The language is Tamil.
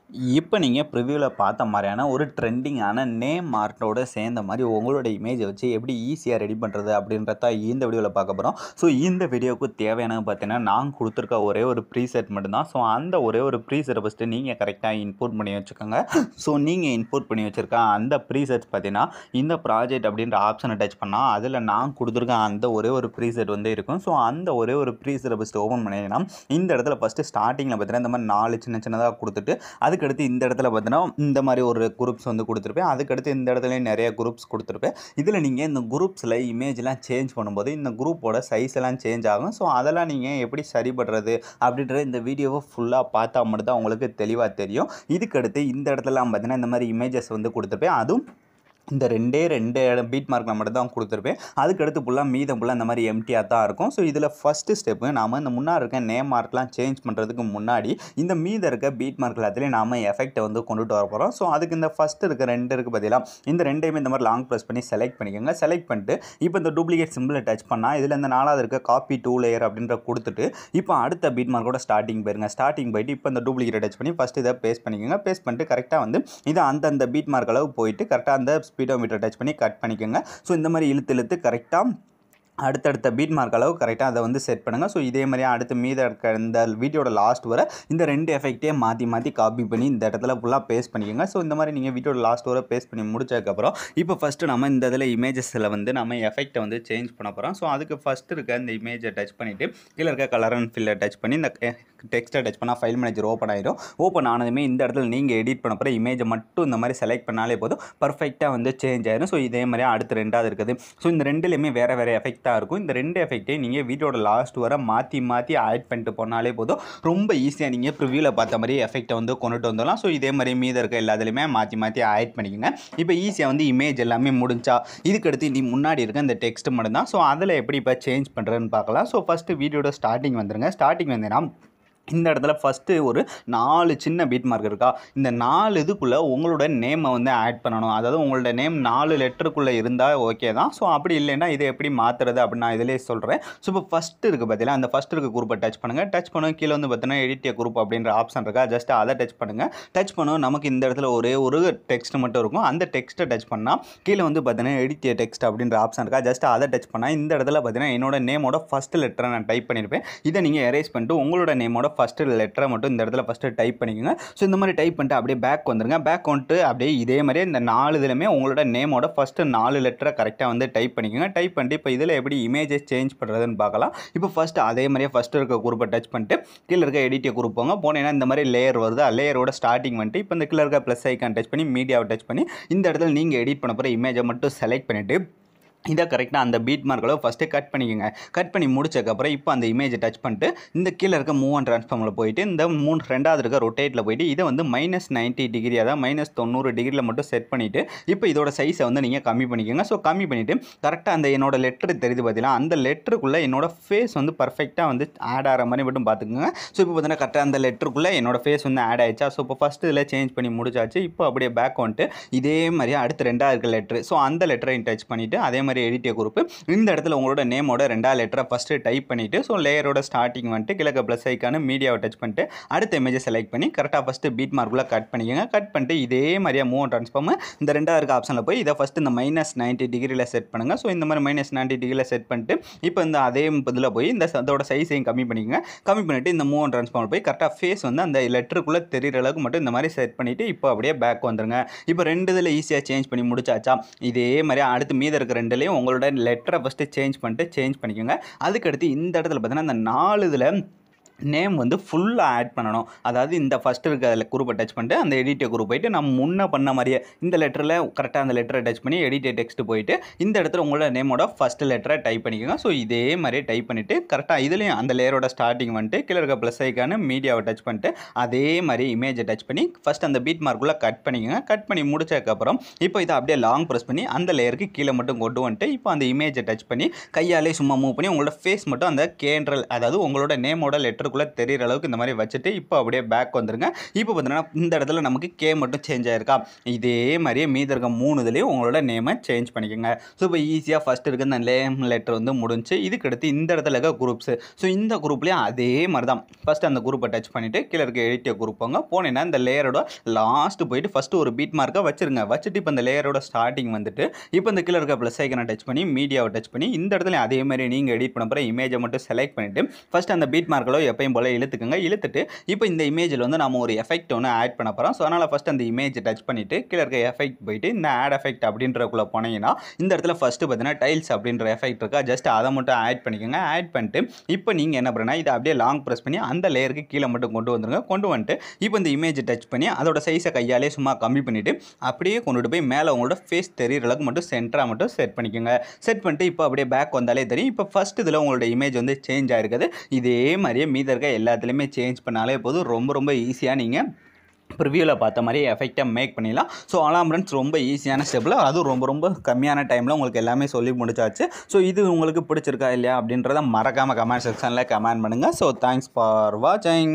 இப்போ நீங்கள் ப்ரிவ்யூவில் பார்த்த மாதிரியான ஒரு ட்ரெண்டிங்கான நேம் ஆர்ட்டோட சேர்ந்த மாதிரி உங்களோட இமேஜை வச்சு எப்படி ஈஸியாக ரெடி பண்ணுறது அப்படின்றத இந்த வீடியோவில் பார்க்க போகிறோம் ஸோ இந்த வீடியோவுக்கு தேவையானது பார்த்தீங்கன்னா நான் கொடுத்துருக்க ஒரே ஒரு ப்ரீசெட் மட்டும்தான் ஸோ அந்த ஒரே ஒரு ப்ரீசெட்டை ஃபஸ்ட்டு நீங்கள் கரெக்டாக இன்புட் பண்ணி வச்சுக்கோங்க ஸோ நீங்கள் இன்புட் பண்ணி வச்சுருக்க அந்த ப்ரீசெட்ஸ் பார்த்தீங்கன்னா இந்த ப்ராஜெக்ட் அப்படின்ற ஆப்ஷனை டச் பண்ணால் அதில் நான் கொடுத்துருக்க அந்த ஒரே ஒரு ப்ரீசெட் வந்து இருக்கும் ஸோ அந்த ஒரே ஒரு ப்ரீசெட்டை ஃபஸ்ட்டு ஓப்பன் பண்ணிங்கன்னா இந்த இடத்துல ஃபஸ்ட்டு ஸ்டார்டிங்கில் பார்த்தீங்கன்னா இந்த மாதிரி நாலு சின்ன சின்னதாக கொடுத்துட்டு அதுக்கடுத்து இந்த இடத்துல பார்த்தீங்கன்னா இந்த மாதிரி ஒரு குரூப்ஸ் வந்து கொடுத்துருப்பேன் அதுக்கடுத்து இந்த இடத்துலையும் நிறைய குரூப்ஸ் கொடுத்துருப்பேன் இதில் நீங்கள் இந்த குரூப்ஸில் இமேஜ்லாம் சேஞ்ச் பண்ணும்போது இந்த குரூப்போட சைஸ் எல்லாம் சேஞ்ச் ஆகும் ஸோ அதெல்லாம் நீங்கள் எப்படி சரி பண்ணுறது அப்படின்ற இந்த வீடியோவை ஃபுல்லாக பார்த்தா மட்டும்தான் உங்களுக்கு தெளிவாக தெரியும் இதுக்கடுத்து இந்த இடத்துலலாம் பார்த்தீங்கன்னா இந்த மாதிரி இமேஜஸ் வந்து கொடுத்துருப்பேன் அதுவும் இந்த ரெண்டே ரெண்டு பீட் மார்க்கில் மட்டும் தான் கொடுத்துருப்பேன் அதுக்கடுத்து ஃபுல்லாக மீதம் ஃபுல்லாக இந்த மாதிரி எம்டியாக தான் இருக்கும் ஸோ இதில் ஃபஸ்ட்டு ஸ்டெப்பு நாம் இந்த முன்னாடி இருக்க நேம் மார்க்லாம் சேஞ்ச் பண்ணுறதுக்கு முன்னாடி இந்த மீதம் இருக்க பீட் மார்க் எல்லாத்துலேயும் நாம் எஃபெக்ட்டை வந்து கொண்டுட்டு வர போகிறோம் ஸோ அதுக்கு இந்த ஃபஸ்ட்டு இருக்க ரெண்டு இருக்குது பார்த்தீங்களா இந்த ரெண்டையுமே இந்த மாதிரி லாங் ப்ரெஸ் பண்ணி செலக்ட் பண்ணிக்கோங்க செலக்ட் பண்ணிட்டு இப்போ இந்த டூப்ளிகேட் சிம்பிளை டச் பண்ணால் இதில் இந்த நாலாவது இருக்க காப்பி டூ லேயர் அப்படின்ற கொடுத்துட்டு இப்போ அடுத்த பீட் மார்க்கோட ஸ்டார்டிங் போயிருங்க ஸ்டார்டிங் போயிட்டு இப்போ இந்த டூப்ளிகேட் டச் பண்ணி ஃபஸ்ட் இதை பேஸ்ட் பண்ணிக்கோங்க பேஸ்ட் பண்ணிட்டு கரெக்டாக வந்து இதை அந்தந்த பீட் மார்க் அளவு போயிட்டு கரெக்டாக அந்த ஸ்பீடோமீட்டர் டச் பண்ணி கட் பண்ணிக்கோங்க ஸோ இந்த மாதிரி இழுத்து இழுத்து கரெக்டாக அடுத்தடுத்த பீட் மார்க் அளவு கரெக்டாக அதை வந்து செட் பண்ணுங்கள் ஸோ இதே மாதிரியே அடுத்து மீத இருக்க இந்த வீடியோட லாஸ்ட் வர இந்த ரெண்டு எஃபெக்டே மாற்றி மாற்றி காப்பி பண்ணி இந்த இடத்துல ஃபுல்லாக பேஸ்ட் பண்ணிக்கோங்க ஸோ இந்த மாதிரி நீங்கள் வீடியோட லாஸ்ட் வர பேஸ்ட் பண்ணி முடிச்சதுக்கப்புறம் இப்போ ஃபஸ்ட்டு நம்ம இந்த இதில் இமேஜஸில் வந்து நம்ம எஃபெக்ட்டை வந்து சேஞ்ச் பண்ண போகிறோம் ஸோ அதுக்கு ஃபஸ்ட்டு இருக்க இந்த இமேஜை டச் பண்ணிவிட்டு கீழே இருக்க கலர் அண்ட் ஃபில்லை டச் பண்ணி இந்த டெக்ஸ்ட்டை டச் பண்ணால் ஃபைல் மேனேஜர் ஓப்பன் ஆயிடும் ஓப்பன் ஆனதுமே இந்த இடத்துல நீங்கள் எடிட் பண்ண போகிற இமேஜை மட்டும் இந்த மாதிரி செலக்ட் பண்ணாலே போதும் பர்ஃபெக்டாக வந்து சேஞ்ச் ஆயிடும் ஸோ இதே மாதிரி அடுத்து ரெண்டாவது இருக்குது ஸோ இந்த ரெண்டுலேயுமே வேறு வேறு எஃபெக்டாக இருக்கும் இந்த ரெண்டு எஃபெக்ட்டையும் நீங்கள் வீடியோட லாஸ்ட் வர மாற்றி மாற்றி ஆட் பண்ணிட்டு போனாலே போதும் ரொம்ப ஈஸியாக நீங்கள் ப்ரிவியூவில் பார்த்த மாதிரி எஃபெக்ட்டை வந்து கொண்டுட்டு வந்துடலாம் ஸோ இதே மாதிரி மீத இருக்க எல்லாத்துலேயுமே மாற்றி மாற்றி ஆட் பண்ணிக்கோங்க இப்போ ஈஸியாக வந்து இமேஜ் எல்லாமே முடிஞ்சா இதுக்கடுத்து நீ முன்னாடி இருக்க இந்த டெக்ஸ்ட் மட்டும் தான் ஸோ அதில் எப்படி இப்போ சேஞ்ச் பண்ணுறதுன்னு பார்க்கலாம் ஸோ ஃபஸ்ட்டு வீடியோட ஸ்டார்டிங் வந்துருங்க ஸ்டார்டிங் வந்தீங்கன்னா இந்த இடத்துல ஃபஸ்ட்டு ஒரு நாலு சின்ன பீட் மார்க் இருக்கா இந்த நாலு இதுக்குள்ளே உங்களோட நேமை வந்து ஆட் பண்ணணும் அதாவது உங்களோட நேம் நாலு லெட்டருக்குள்ளே இருந்தால் ஓகே தான் ஸோ அப்படி இல்லைன்னா இதை எப்படி மாற்றுறது அப்படின்னு நான் இதிலே சொல்கிறேன் ஸோ இப்போ ஃபஸ்ட்டு இருக்குது பார்த்தீங்கன்னா அந்த ஃபஸ்ட் இருக்க குரூப்பை டச் பண்ணுங்கள் டச் பண்ணுங்க கீழே வந்து பார்த்தீங்கன்னா எடிட்டிய குரூப் அப்படின்ற ஆப்ஷன் இருக்கா ஜஸ்ட் அதை டச் பண்ணுங்கள் டச் பண்ணுவோம் நமக்கு இந்த இடத்துல ஒரே ஒரு டெக்ஸ்ட் மட்டும் இருக்கும் அந்த டெக்ஸ்ட்டை டச் பண்ணால் கீழே வந்து பார்த்தீங்கன்னா எடிட்டிய டெக்ஸ்ட் அப்படின்ற ஆப்ஷன் இருக்கா ஜஸ்ட் அதை டச் பண்ணால் இந்த இடத்துல பார்த்தீங்கன்னா என்னோட நேமோட ஃபஸ்ட் லெட்டரை நான் டைப் பண்ணியிருப்பேன் இதை நீங்கள் எரேஸ் பண்ணிட்டு உங்களோட நேமோட ஃபஸ்ட்டு லெட்டரை மட்டும் இந்த இடத்துல ஃபஸ்ட்டு டைப் பண்ணிக்கோங்க ஸோ இந்த மாதிரி டைப் பண்ணிட்டு அப்படியே பேக் வந்துருங்க பேக் வந்துட்டு அப்படியே இதே மாதிரியே இந்த நாலு இதுலையுமே உங்களோட நேமோட ஃபஸ்ட்டு நாலு லெட்டரை கரெக்டாக வந்து டைப் பண்ணிக்கோங்க டைப் பண்ணிட்டு இப்போ இதில் எப்படி இமேஜஸ் சேஞ்ச் பண்ணுறதுன்னு பார்க்கலாம் இப்போ ஃபஸ்ட்டு அதே மாதிரியே ஃபஸ்ட்டு இருக்க குரூப்பை டச் பண்ணிட்டு கீழே இருக்க எடிட்டிய குரூப் போங்க போனீங்கன்னா இந்த மாதிரி லேயர் வருது லேயரோட ஸ்டார்டிங் வந்துட்டு இப்போ இந்த கீழே இருக்க ப்ளஸ் ஐக்கான் டச் பண்ணி மீடியாவை டச் பண்ணி இந்த இடத்துல நீங்கள் எடிட் பண்ண போகிற இமேஜை மட்டும் செலக்ட் பண்ணிவிட்டு இதை கரெக்டாக அந்த பீட் மார்க்களை ஃபஸ்ட்டு கட் பண்ணிக்கோங்க கட் பண்ணி முடிச்சதுக்கப்புறம் இப்போ அந்த இமேஜை டச் பண்ணிட்டு இந்த கீழே இருக்க மூவ் அண்ட் ட்ரான்ஸ்ஃபார்மில் போயிட்டு இந்த மூணு ரெண்டாவது இருக்க ரொட்டேட்டில் போயிட்டு இதை வந்து மைனஸ் நைன்ட்டி டிகிரி அதாவது மைனஸ் தொண்ணூறு டிகிரியில் மட்டும் செட் பண்ணிவிட்டு இப்போ இதோட சைஸை வந்து நீங்கள் கம்மி பண்ணிக்கோங்க ஸோ கம்மி பண்ணிவிட்டு கரெக்டாக அந்த என்னோட லெட்ரு தெரியுது பார்த்தீங்கன்னா அந்த லெட்டருக்குள்ளே என்னோட ஃபேஸ் வந்து பர்ஃபெக்டாக வந்து ஆட் ஆகிற மாதிரி மட்டும் பார்த்துக்கோங்க ஸோ இப்போ பார்த்தீங்கன்னா கரெக்டாக அந்த லெட்டருக்குள்ளே என்னோட ஃபேஸ் வந்து ஆட் ஆயிடுச்சா ஸோ இப்போ ஃபஸ்ட்டு இதில் சேஞ்ச் பண்ணி முடிச்சாச்சு இப்போ அப்படியே பேக் வந்துட்டு இதே மாதிரி அடுத்து ரெண்டாவது இருக்க லெட்ரு ஸோ அந்த லெட்டரையும் டச் பண்ணிவிட்டு அதே மாதிரி எடிட்டிய குரூப் இந்த இடத்துல உங்களோட நேமோட ரெண்டாவது லெட்டரை ஃபஸ்ட்டு டைப் பண்ணிவிட்டு ஸோ லேயரோட ஸ்டார்டிங் வந்துட்டு கிழக்க ப்ளஸ் ஐக்கான மீடியாவை டச் பண்ணிட்டு அடுத்த இமேஜை செலக்ட் பண்ணி கரெக்டாக ஃபஸ்ட்டு பீட் மார்க்குள்ளே கட் பண்ணிக்கோங்க கட் பண்ணிட்டு இதே மாதிரியே மூவ் ட்ரான்ஸ்ஃபார்ம் இந்த ரெண்டாவது இருக்க ஆப்ஷனில் போய் இதை ஃபஸ்ட்டு இந்த மைனஸ் நைன்ட்டி டிகிரியில் செட் பண்ணுங்கள் ஸோ இந்த மாதிரி மைனஸ் நைன்ட்டி டிகிரியில் செட் பண்ணிட்டு இப்போ இந்த அதே இதில் போய் இந்த அதோட சைஸையும் கம்மி பண்ணிக்கோங்க கம்மி பண்ணிவிட்டு இந்த மூவ் ட்ரான்ஸ்ஃபார்ம் போய் கரெக்டாக ஃபேஸ் வந்து அந்த லெட்டருக்குள்ளே தெரிகிற அளவுக்கு மட்டும் இந்த மாதிரி செட் பண்ணிவிட்டு இப்போ அப்படியே பேக் வந்துருங்க இப்போ ரெண்டு இதில் ஈஸியாக சேஞ்ச் பண்ணி முடிச்சாச்சா இதே மாதிரி அடுத்து மீத இருக்க ரெண்டுலேயும் உங்களோட லெட்டரை ஃபஸ்ட்டு சேஞ்ச் பண்ணிட்டு சேஞ்ச் பண்ணிக்கோங்க அதுக்கடுத்து இந்த இடத்துல பார்த்தீங்கன்னா இந்த நாலு இதில் நேம் வந்து ஃபுல்லாக ஆட் பண்ணணும் அதாவது இந்த ஃபஸ்ட்டு இருக்க அதில் குரூப்பை டச் பண்ணிட்டு அந்த எடிட்டை குரூப் போயிட்டு நம்ம முன்ன பண்ண மாதிரியே இந்த லெட்டரில் கரெக்டாக அந்த லெட்டரை டச் பண்ணி எடிட்டே டெக்ஸ்ட் போயிட்டு இந்த இடத்துல உங்களோட நேமோட ஃபஸ்ட்டு லெட்டரை டைப் பண்ணிக்கோங்க ஸோ இதே மாதிரியே டைப் பண்ணிவிட்டு கரெக்டாக இதுலேயும் அந்த லேயரோட ஸ்டார்டிங் வந்துட்டு கீழே இருக்க ப்ளஸ் ஐக்கான மீடியாவை டச் பண்ணிட்டு அதே மாதிரி இமேஜை டச் பண்ணி ஃபஸ்ட் அந்த பீட் மார்க்குள்ளே கட் பண்ணிக்கோங்க கட் பண்ணி முடிச்சதுக்கப்புறம் இப்போ இதை அப்படியே லாங் ப்ரெஸ் பண்ணி அந்த லேயருக்கு கீழே மட்டும் கொண்டு வந்துட்டு இப்போ அந்த இமேஜை டச் பண்ணி கையாலே சும்மா மூவ் பண்ணி உங்களோட ஃபேஸ் மட்டும் அந்த கேன்றல் அதாவது உங்களோட நேமோட லெட்டர் சென்டருக்குள்ளே தெரியிற அளவுக்கு இந்த மாதிரி வச்சுட்டு இப்போ அப்படியே பேக் வந்துருங்க இப்போ பார்த்தீங்கன்னா இந்த இடத்துல நமக்கு கே மட்டும் சேஞ்ச் ஆயிருக்கா இதே மாதிரியே மீதி இருக்க மூணு இதுலேயும் உங்களோட நேமை சேஞ்ச் பண்ணிக்கோங்க ஸோ இப்போ ஈஸியாக ஃபஸ்ட் இருக்க இந்த நேம் லெட்டர் வந்து முடிஞ்சு இதுக்கு அடுத்து இந்த இடத்துல இருக்க குரூப்ஸ் ஸோ இந்த குரூப்லேயும் அதே மாதிரி தான் ஃபஸ்ட் அந்த குரூப்பை டச் பண்ணிவிட்டு கீழே இருக்க எடிட்டிய குரூப் போங்க போனீங்கன்னா இந்த லேயரோட லாஸ்ட் போயிட்டு ஃபஸ்ட்டு ஒரு பீட் மார்க்கை வச்சிருங்க வச்சுட்டு இப்போ இந்த லேயரோட ஸ்டார்டிங் வந்துட்டு இப்போ இந்த கீழே இருக்க ப்ளஸ் ஐக்கனை டச் பண்ணி மீடியாவை டச் பண்ணி இந்த இடத்துல அதே மாதிரி நீங்கள் எடிட் பண்ண போகிற இமேஜை மட்டும் செலக்ட் பண்ணிவிட்டு ஃபஸ்ட் அந்த பீட் மார்க்கில் எப்பயும் போல் இழுத்துக்குங்க இழுத்துட்டு இப்போ இந்த இமேஜில் வந்து நம்ம ஒரு எஃபெக்ட் ஒன்று ஆட் பண்ண போகிறோம் ஸோ அதனால் ஃபஸ்ட் அந்த இமேஜை டச் பண்ணிவிட்டு கீழே இருக்க எஃபெக்ட் போயிட்டு இந்த ஆட் எஃபெக்ட் அப்படின்றக்குள்ளே போனீங்கன்னா இந்த இடத்துல ஃபஸ்ட்டு பார்த்தீங்கன்னா டைல்ஸ் அப்படின்ற எஃபெக்ட் இருக்கா ஜஸ்ட் அதை மட்டும் ஆட் பண்ணிக்கோங்க ஆட் பண்ணிட்டு இப்போ நீங்கள் என்ன பண்ணுன்னா இதை அப்படியே லாங் ப்ரெஸ் பண்ணி அந்த லேயருக்கு கீழே மட்டும் கொண்டு வந்துருங்க கொண்டு வந்துட்டு இப்போ இந்த இமேஜ் டச் பண்ணி அதோட சைஸை கையாலே சும்மா கம்மி பண்ணிவிட்டு அப்படியே கொண்டுட்டு போய் மேலே உங்களோட ஃபேஸ் தெரியிற அளவுக்கு மட்டும் சென்டராக மட்டும் செட் பண்ணிக்கோங்க செட் பண்ணிட்டு இப்போ அப்படியே பேக் வந்தாலே தெரியும் இப்போ ஃபஸ்ட் இதில் உங்களோட இமேஜ் வந்து சேஞ்ச் ஆயிருக்குது இதே மாதிரியே மீத இருக்க எல்லாத்துலேயுமே சேஞ்ச் பண்ணாலே போதும் ரொம்ப ரொம்ப ஈஸியாக நீங்கள் ப்ரிவியூவில் பார்த்த மாதிரி எஃபெக்டாக மேக் பண்ணிடலாம் ஸோ அலாம் ஃப்ரெண்ட்ஸ் ரொம்ப ஈஸியான ஸ்டெப்பில் அதுவும் ரொம்ப ரொம்ப கம்மியான டைமில் உங்களுக்கு எல்லாமே சொல்லி முடிச்சாச்சு ஸோ இது உங்களுக்கு பிடிச்சிருக்கா இல்லையா அப்படின்றத மறக்காமல் கமெண்ட் செக்ஷனில் கமெண்ட் பண்ணுங்கள் ஸோ தேங்க்ஸ் ஃபார் வாட்சிங்